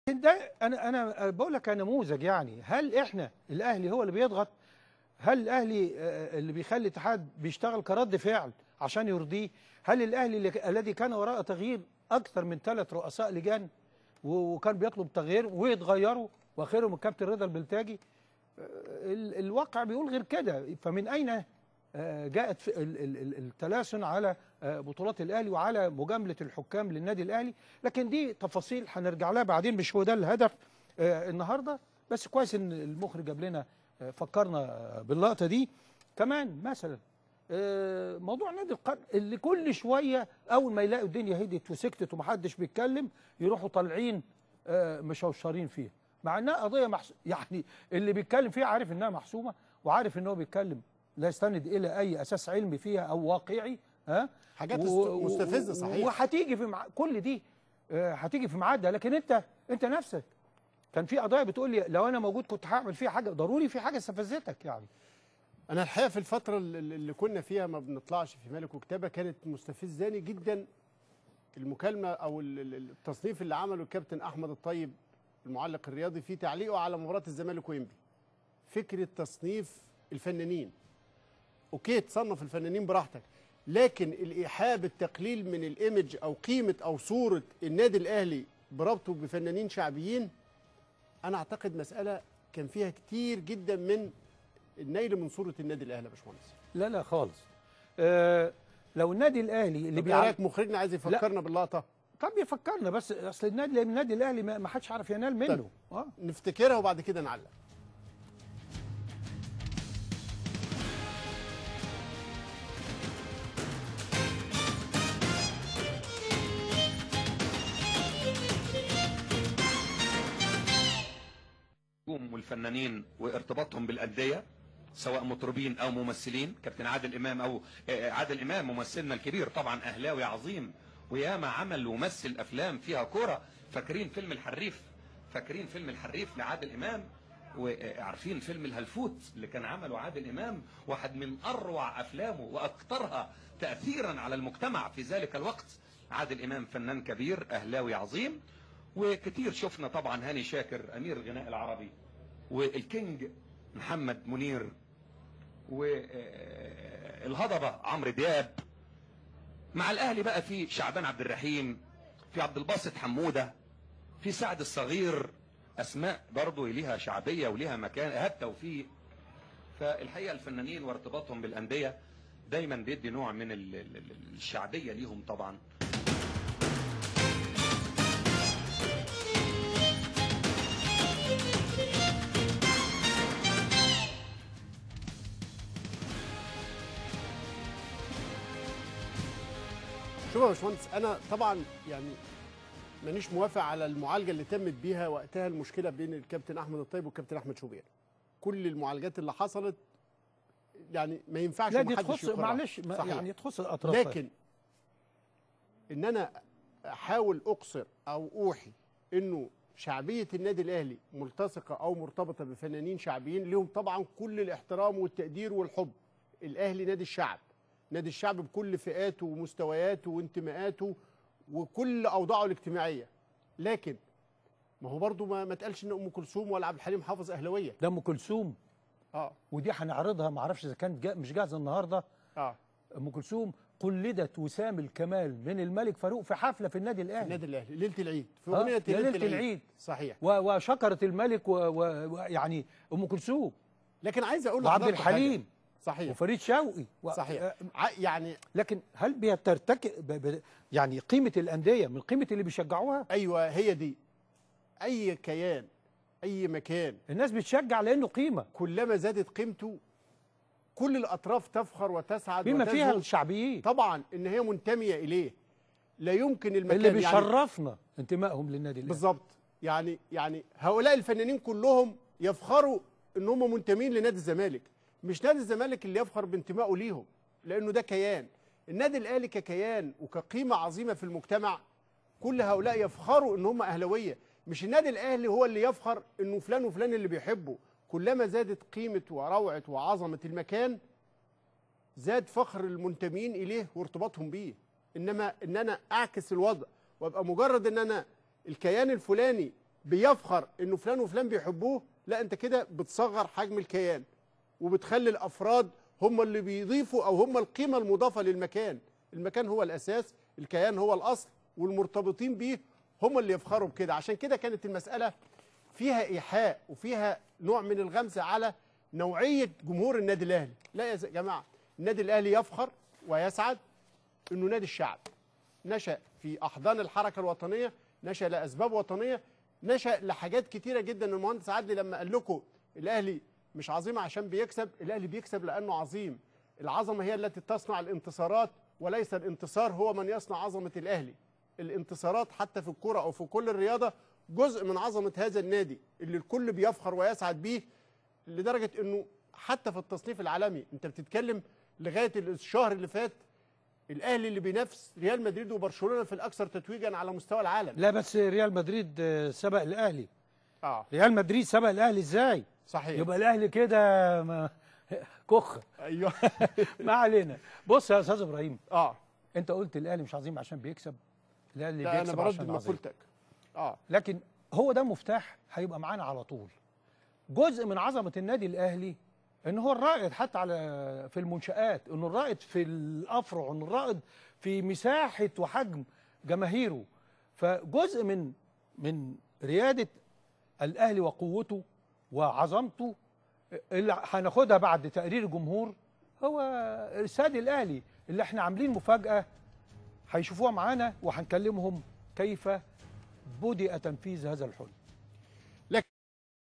ده انا انا بقول لك نموذج يعني هل احنا الاهلي هو اللي بيضغط هل الاهلي آه، اللي بيخلي الاتحاد بيشتغل كرد فعل عشان يرضيه هل الاهلي اللي- الذي كان وراء تغيير اكثر من ثلاث رؤساء لجان و- وكان بيطلب تغيير ويتغيروا واخرهم الكابتن رضا البلتاجي آه، ال- الواقع بيقول غير كده فمن اين آه، جاءت في ال- ال- ال- التلاسن على آه، بطولات الاهلي وعلى مجامله الحكام للنادي الاهلي لكن دي تفاصيل هنرجع لها بعدين مش هو ده الهدف آه، النهارده بس كويس ان المخرج جاب لنا آه، فكرنا آه، باللقطه دي كمان مثلا آه، موضوع نادي القرن اللي كل شويه اول ما يلاقوا الدنيا هدت وسكتت ومحدش بيتكلم يروحوا طالعين آه، مشوشرين فيها مع انها قضيه محس... يعني اللي بيتكلم فيها عارف انها محسومه وعارف ان هو بيتكلم لا يستند الى اي اساس علمي فيها او واقعي ها حاجات و- است- و- مستفزة صحيح. وهتيجي في مع... كل دي آه، هتيجي في ميعادها لكن انت انت نفسك كان في قضايا بتقول لي لو انا موجود كنت هعمل فيها حاجه ضروري في حاجه استفزتك يعني انا الحقيقه في الفتره اللي اللي كنا فيها ما بنطلعش في مالك وكتابه كانت مستفزاني جدا المكالمه او ال- ال- التصنيف اللي عمله الكابتن احمد الطيب المعلق الرياضي في تعليقه على مباراه الزمالك وينبي فكره تصنيف الفنانين اوكي تصنف الفنانين براحتك لكن الايحاء بالتقليل من الايمج او قيمه او صوره النادي الاهلي بربطه بفنانين شعبيين انا اعتقد مساله كان فيها كتير جدا من النيل من صوره النادي الاهلي يا باشمهندس لا لا خالص آه لو النادي الاهلي اللي طب ايه بيعرف رايك مخرجنا عايز يفكرنا باللقطه طب يفكرنا بس اصل النادي النادي الاهلي ما ما حدش عارف ينال منه اه نفتكرها وبعد كده نعلق النجوم والفنانين وارتباطهم بالانديه سواء مطربين او ممثلين كابتن عادل امام او آه، عادل امام ممثلنا الكبير طبعا اهلاوي عظيم وياما عمل ومثل افلام فيها كوره فاكرين فيلم الحريف فاكرين فيلم الحريف لعادل امام وعارفين فيلم الهلفوت اللي كان عمله عادل امام واحد من اروع افلامه واكثرها تاثيرا على المجتمع في ذلك الوقت عادل امام فنان كبير اهلاوي عظيم وكتير شفنا طبعا هاني شاكر امير الغناء العربي والكينج محمد منير والهضبه عمرو دياب مع الاهلي بقى في شعبان عبد الرحيم في عبد الباسط حموده في سعد الصغير اسماء برضه ليها شعبيه وليها مكان ايهاب توفيق فالحقيقه الفنانين وارتباطهم بالانديه دايما بيدي نوع من ال- ال- ال- الشعبيه ليهم طبعا شوف يا باشمهندس انا طبعا يعني مانيش موافق على المعالجه اللي تمت بيها وقتها المشكله بين الكابتن احمد الطيب والكابتن احمد شوبير كل المعالجات اللي حصلت يعني ما ينفعش لا دي محدش تخص يقرها. معلش ما- صحيح. يعني تخص الاطراف لكن ان انا احاول اقصر او اوحي انه شعبيه النادي الاهلي ملتصقه او مرتبطه بفنانين شعبيين لهم طبعا كل الاحترام والتقدير والحب الاهلي نادي الشعب نادي الشعب بكل فئاته ومستوياته وانتماءاته وكل اوضاعه الاجتماعيه لكن ما هو برضه ما, ما تقالش ان ام كلثوم ولا عبد الحليم حافظ اهلاويه ده ام كلثوم اه ودي هنعرضها ما اعرفش اذا كانت جا مش جاهزه النهارده اه ام كلثوم قلدت وسام الكمال من الملك فاروق في حفله في النادي الاهلي النادي الاهلي ليله العيد في آه، اغنيه يا ليلة العيد. صحيح و- وشكرت الملك ويعني و... يعني ام كلثوم لكن عايز اقول وعبد لحضرتك حاجة. الحليم صحيح وفريد شوقي و... صحيح آه، ع- يعني لكن هل بيترتك ب... ب... يعني قيمه الانديه من قيمه اللي بيشجعوها ايوه هي دي اي كيان اي مكان الناس بتشجع لانه قيمه كلما زادت قيمته كل الاطراف تفخر وتسعد بما فيها وتزهو. الشعبيين طبعا ان هي منتميه اليه لا يمكن المكان اللي يعني بيشرفنا انتمائهم للنادي الاهلي بالظبط يعني يعني هؤلاء الفنانين كلهم يفخروا ان هم منتمين لنادي الزمالك مش نادي الزمالك اللي يفخر بانتمائه ليهم لانه ده كيان النادي الاهلي ككيان وكقيمه عظيمه في المجتمع كل هؤلاء يفخروا ان هم اهلاويه مش النادي الاهلي هو اللي يفخر انه فلان وفلان اللي بيحبه كلما زادت قيمه وروعه وعظمه المكان زاد فخر المنتمين اليه وارتباطهم بيه انما ان انا اعكس الوضع وابقى مجرد ان انا الكيان الفلاني بيفخر انه فلان وفلان بيحبوه لا انت كده بتصغر حجم الكيان وبتخلي الافراد هم اللي بيضيفوا او هم القيمه المضافه للمكان المكان هو الاساس الكيان هو الاصل والمرتبطين بيه هم اللي يفخروا بكده عشان كده كانت المساله فيها ايحاء وفيها نوع من الغمز على نوعيه جمهور النادي الاهلي لا يا جماعه النادي الاهلي يفخر ويسعد انه نادي الشعب نشا في احضان الحركه الوطنيه نشا لاسباب وطنيه نشا لحاجات كتيره جدا المهندس عدلي لما قال لكم الاهلي مش عظيم عشان بيكسب الاهلي بيكسب لانه عظيم العظمه هي التي تصنع الانتصارات وليس الانتصار هو من يصنع عظمه الاهلي الانتصارات حتى في الكره او في كل الرياضه جزء من عظمه هذا النادي اللي الكل بيفخر ويسعد بيه لدرجه انه حتى في التصنيف العالمي انت بتتكلم لغايه الشهر اللي فات الاهلي اللي بينافس ريال مدريد وبرشلونه في الاكثر تتويجا على مستوى العالم لا بس ريال مدريد آه، سبق الاهلي اه ريال مدريد سبق الاهلي ازاي صحيح يبقى الاهلي كده ما- كخ ايوه ما علينا بص يا استاذ ابراهيم اه انت قلت الاهلي مش عظيم عشان بيكسب الاهلي لا انا بيكسب برد عشان عظيم مقولتك اه لكن هو ده المفتاح هيبقى معانا على طول جزء من عظمه النادي الاهلي ان هو الرائد حتى على في المنشآت انه الرائد في الافرع انه الرائد في مساحه وحجم جماهيره فجزء من من رياده الاهلي وقوته وعظمته اللي هناخدها بعد تقرير الجمهور هو ارسال الاهلي اللي احنا عاملين مفاجاه هيشوفوها معانا وهنكلمهم كيف بدأ تنفيذ هذا الحلم